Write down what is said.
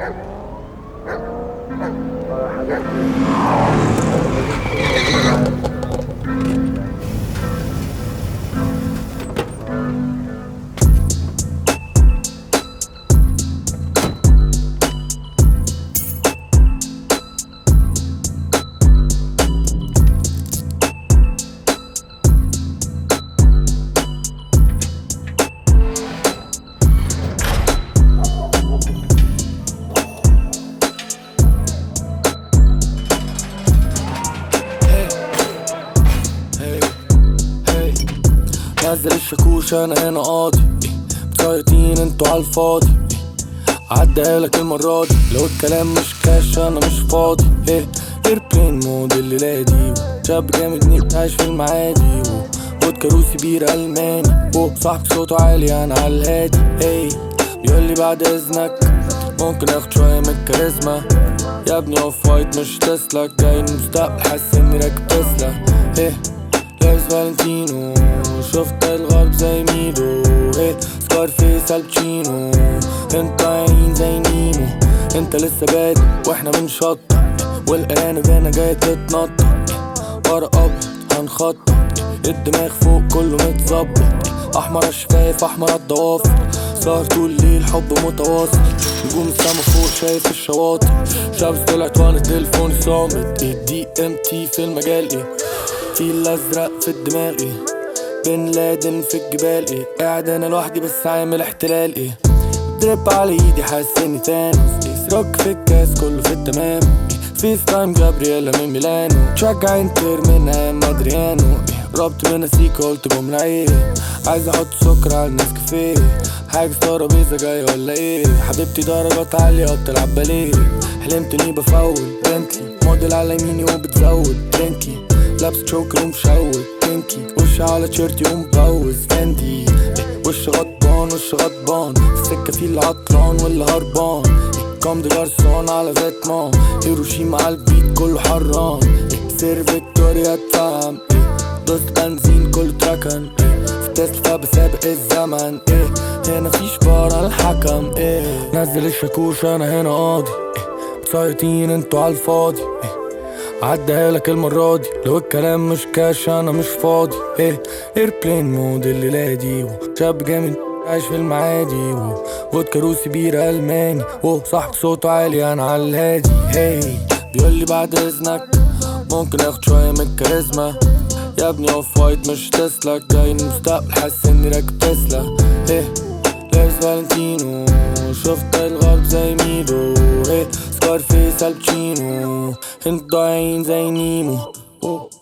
حاجات هي نزل الشاكوش انا هنا قاضي مسيطين انتوا عالفاضي عدالك المرة دي لو الكلام مش كاش انا مش فاضي ايه ايربلين مود الليلة دي شاب جامد نيت عايش في المعادي فودكا روسي بير الماني وصاحبي صوته عالي انا عالهادي ايه بيقول لي بعد اذنك ممكن اخد شوية من الكاريزما يا ابني اوف وايت مش تسلا جاي المستقبل حاسس اني راكب تسلا ايه لابس فالنتينو شفت الغرب زي ميدو ايه سكار فيس الباتشينو انت عين زي نيمو انت لسه بادئ واحنا بنشطط والارانب هنا جاية تتنطط ورا ابيض هنخطط الدماغ فوق كله متظبط احمر الشفايف احمر الضوافر سهر طول الليل حب متواصل نجوم السما فوق شايف الشواطئ شمس طلعت وانا تليفوني صامت الدي ام تي في المجال ايه في الازرق في الدماغ ايه بن لادن في الجبال ايه قاعد انا لوحدي بس عامل احتلال ايه دريب على ايدي حاسس اني تانوس ايه سروك في الكاس كله في التمام ايه فيس تايم جابرييلا من ميلانو تشجع انتر من ايام مادريانو ايه ربط من سيكا قلت جملة ايه عايز احط سكر على النسكافيه حاجة ترابيزة جاية ولا ايه حبيبتي درجات عالية بتلعب باليه حلمت اني بفول بنتلي موديل على يميني وبتزود درينكي لابس تشوكر ومشوت بينكي وش على تيشيرتي ومبوز فاندي إيه، وش غضبان وش غضبان في السكة في اللي عطلان واللي هربان إيه، كام دي جارسون على فيتمان هيروشيما على البيت كله حران إيه، سير فيكتوريا اتفهم إيه، دوست بنزين كله تركن إيه، في تسلا بسابق الزمن إيه هنا فيش بار على الحكم إيه نزل الشاكوش انا هنا قاضي إيه، مسيطين انتوا عالفاضي إيه عدها لك المرة دي لو الكلام مش كاش انا مش فاضي ايه ايربلين مود الليلة دي شاب جامد عايش في المعادي فودكا روسي بير الماني وصاحبي صوته عالي انا عالهادي هي بيقول لي بعد اذنك ممكن اخد شوية من الكاريزما يا ابني اوف وايت مش تسلا جاي المستقبل حاسس اني راكب تسلا ايه لابس فالنتينو شفت الغرب زي ميدو ايه سكار فيس الباتشينو انت ضايعين زي نيمو أوه.